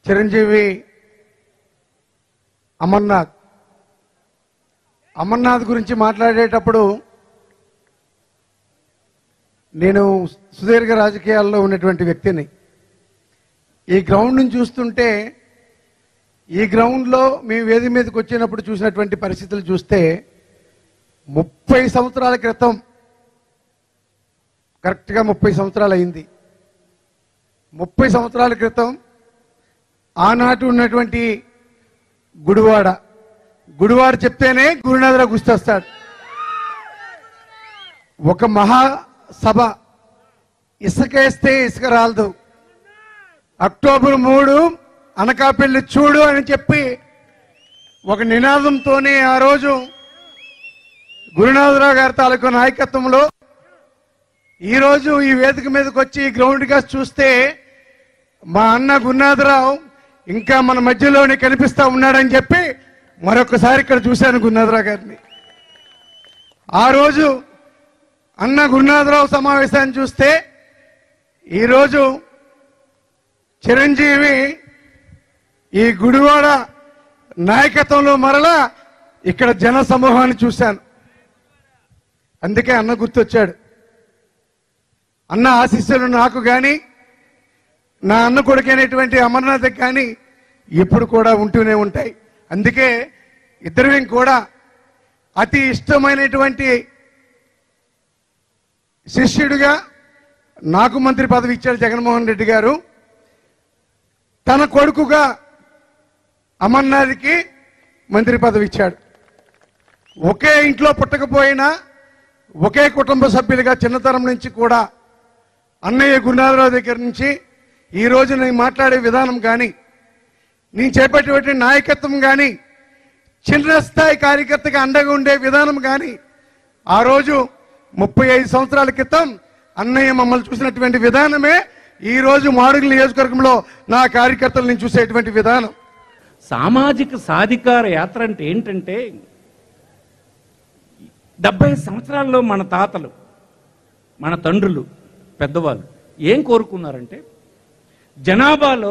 చిరంజీవి అమర్నాథ్ అమర్నాథ్ గురించి మాట్లాడేటప్పుడు నేను సుదీర్ఘ రాజకీయాల్లో ఉన్నటువంటి వ్యక్తిని ఈ గ్రౌండ్ నుంచి చూస్తుంటే ఈ గ్రౌండ్లో మేము వేది మీదకి వచ్చినప్పుడు చూసినటువంటి పరిస్థితులు చూస్తే ముప్పై సంవత్సరాల క్రితం కరెక్ట్గా ముప్పై సంవత్సరాలు అయింది ముప్పై సంవత్సరాల క్రితం ఆనాటి ఉన్నటువంటి గుడివాడ గుడివాడ చెప్తేనే గురునాథరావు గుర్తొస్తాడు ఒక మహాసభ ఇసుకేస్తే ఇసుక రాలదు అక్టోబర్ మూడు అనకాపల్లి చూడు అని చెప్పి ఒక నినాదంతోనే ఆ రోజు గురునాథరావు గారి తాలూకు నాయకత్వంలో ఈ రోజు ఈ వేదిక మీదకి వచ్చి ఈ గ్రౌండ్ గా చూస్తే మా అన్న గురునాథరావు ఇంకా మన మధ్యలోనే కనిపిస్తా ఉన్నాడని చెప్పి మరొకసారి ఇక్కడ చూశాను గురునాథరావు గారిని ఆ రోజు అన్న గురునాథరావు సమావేశాన్ని చూస్తే ఈరోజు చిరంజీవి ఈ గుడివాడ నాయకత్వంలో మరలా ఇక్కడ జన సమూహాన్ని చూశాను అందుకే అన్న గుర్తొచ్చాడు అన్న ఆశీస్సులు నాకు కానీ నా అన్న కొడుకైనటువంటి అమర్నాథ్కి కానీ ఎప్పుడు కూడా ఉంటూనే ఉంటాయి అందుకే ఇద్దరు కూడా అతి ఇష్టమైనటువంటి శిష్యుడిగా నాకు మంత్రి పదవి ఇచ్చాడు జగన్మోహన్ రెడ్డి గారు తన కొడుకుగా అమర్నాథ్కి మంత్రి పదవి ఇచ్చాడు ఒకే ఇంట్లో పుట్టకపోయినా ఒకే కుటుంబ సభ్యులుగా చిన్నతనం నుంచి కూడా అన్నయ్య గురునాథరావు దగ్గర నుంచి ఈ రోజు నేను మాట్లాడే విధానం కానీ నేను చేపట్టేటువంటి నాయకత్వం కానీ చిన్న స్థాయి కార్యకర్తగా అండగా ఉండే విధానం కానీ ఆ రోజు ముప్పై ఐదు సంవత్సరాల క్రితం అన్నయ్య మమ్మల్ని చూసినటువంటి విధానమే ఈ రోజు మాడుగుల నియోజకవర్గంలో నా కార్యకర్తలు నేను చూసేటువంటి విధానం సామాజిక సాధికార యాత్ర అంటే ఏంటంటే డెబ్బై సంవత్సరాల్లో మన తాతలు మన తండ్రులు పెద్దవాళ్ళు ఏం కోరుకున్నారంటే జనాభాలో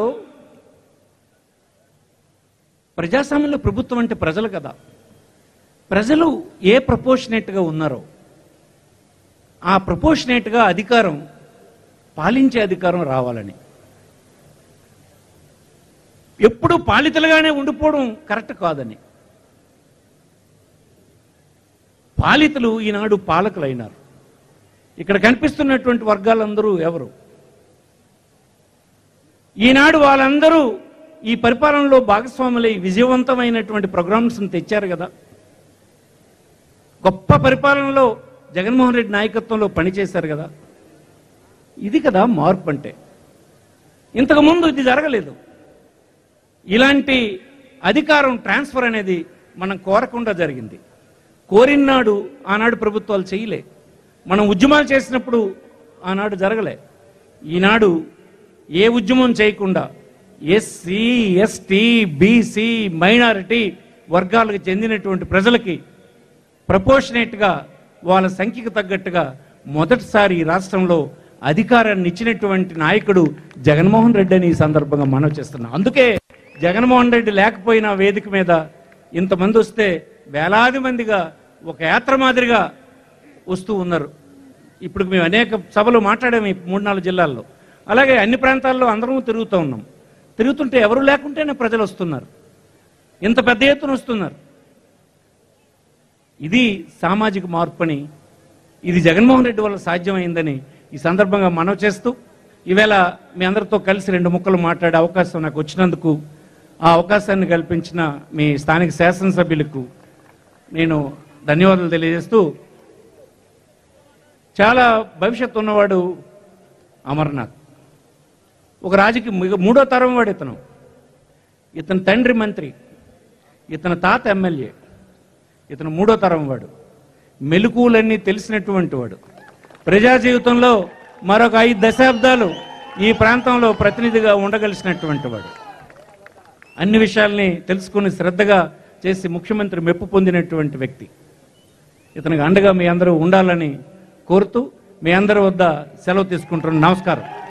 ప్రజాస్వామ్యంలో ప్రభుత్వం అంటే ప్రజలు కదా ప్రజలు ఏ ప్రపోర్షనేట్గా ఉన్నారో ఆ ప్రపోర్షనేట్గా అధికారం పాలించే అధికారం రావాలని ఎప్పుడు పాలితులుగానే ఉండిపోవడం కరెక్ట్ కాదని పాలితులు ఈనాడు పాలకులైనారు ఇక్కడ కనిపిస్తున్నటువంటి వర్గాలందరూ ఎవరు ఈనాడు వాళ్ళందరూ ఈ పరిపాలనలో భాగస్వాములై విజయవంతమైనటువంటి ప్రోగ్రామ్స్ని తెచ్చారు కదా గొప్ప పరిపాలనలో జగన్మోహన్ రెడ్డి నాయకత్వంలో పనిచేశారు కదా ఇది కదా మార్పు అంటే ఇంతకుముందు ఇది జరగలేదు ఇలాంటి అధికారం ట్రాన్స్ఫర్ అనేది మనం కోరకుండా జరిగింది కోరినాడు ఆనాడు ప్రభుత్వాలు చేయలే మనం ఉద్యమాలు చేసినప్పుడు ఆనాడు జరగలే ఈనాడు ఏ ఉద్యమం చేయకుండా ఎస్సీ ఎస్టీ బీసీ మైనారిటీ వర్గాలకు చెందినటువంటి ప్రజలకి ప్రపోర్షనేట్గా వాళ్ళ సంఖ్యకు తగ్గట్టుగా మొదటిసారి ఈ రాష్ట్రంలో అధికారాన్ని ఇచ్చినటువంటి నాయకుడు జగన్మోహన్ రెడ్డి అని ఈ సందర్భంగా మనం చేస్తున్నాం అందుకే జగన్మోహన్ రెడ్డి లేకపోయినా వేదిక మీద ఇంతమంది వస్తే వేలాది మందిగా ఒక యాత్ర మాదిరిగా వస్తూ ఉన్నారు ఇప్పుడు మేము అనేక సభలు మాట్లాడాము ఈ మూడు నాలుగు జిల్లాల్లో అలాగే అన్ని ప్రాంతాల్లో అందరం తిరుగుతూ ఉన్నాం తిరుగుతుంటే ఎవరు లేకుంటేనే ప్రజలు వస్తున్నారు ఇంత పెద్ద ఎత్తున వస్తున్నారు ఇది సామాజిక మార్పుని ఇది జగన్మోహన్ రెడ్డి వల్ల సాధ్యమైందని ఈ సందర్భంగా మనవి చేస్తూ ఈవేళ మీ అందరితో కలిసి రెండు ముక్కలు మాట్లాడే అవకాశం నాకు వచ్చినందుకు ఆ అవకాశాన్ని కల్పించిన మీ స్థానిక శాసనసభ్యులకు నేను ధన్యవాదాలు తెలియజేస్తూ చాలా భవిష్యత్తు ఉన్నవాడు అమర్నాథ్ ఒక రాజకీయ మిగ- మూడో తరం వాడు ఇతను ఇతని తండ్రి మంత్రి ఇతని తాత ఎమ్మెల్యే ఇతను మూడో తరం వాడు మెలకువలన్నీ తెలిసినటువంటి వాడు ప్రజా జీవితంలో మరొక ఐదు దశాబ్దాలు ఈ ప్రాంతంలో ప్రతినిధిగా ఉండగలిసినటువంటి వాడు అన్ని విషయాల్ని తెలుసుకుని శ్రద్ధగా చేసి ముఖ్యమంత్రి మెప్పు పొందినటువంటి వ్యక్తి ఇతనికి అండగా మీ అందరూ ఉండాలని కోరుతూ మీ అందరి వద్ద సెలవు తీసుకుంటున్నాను నమస్కారం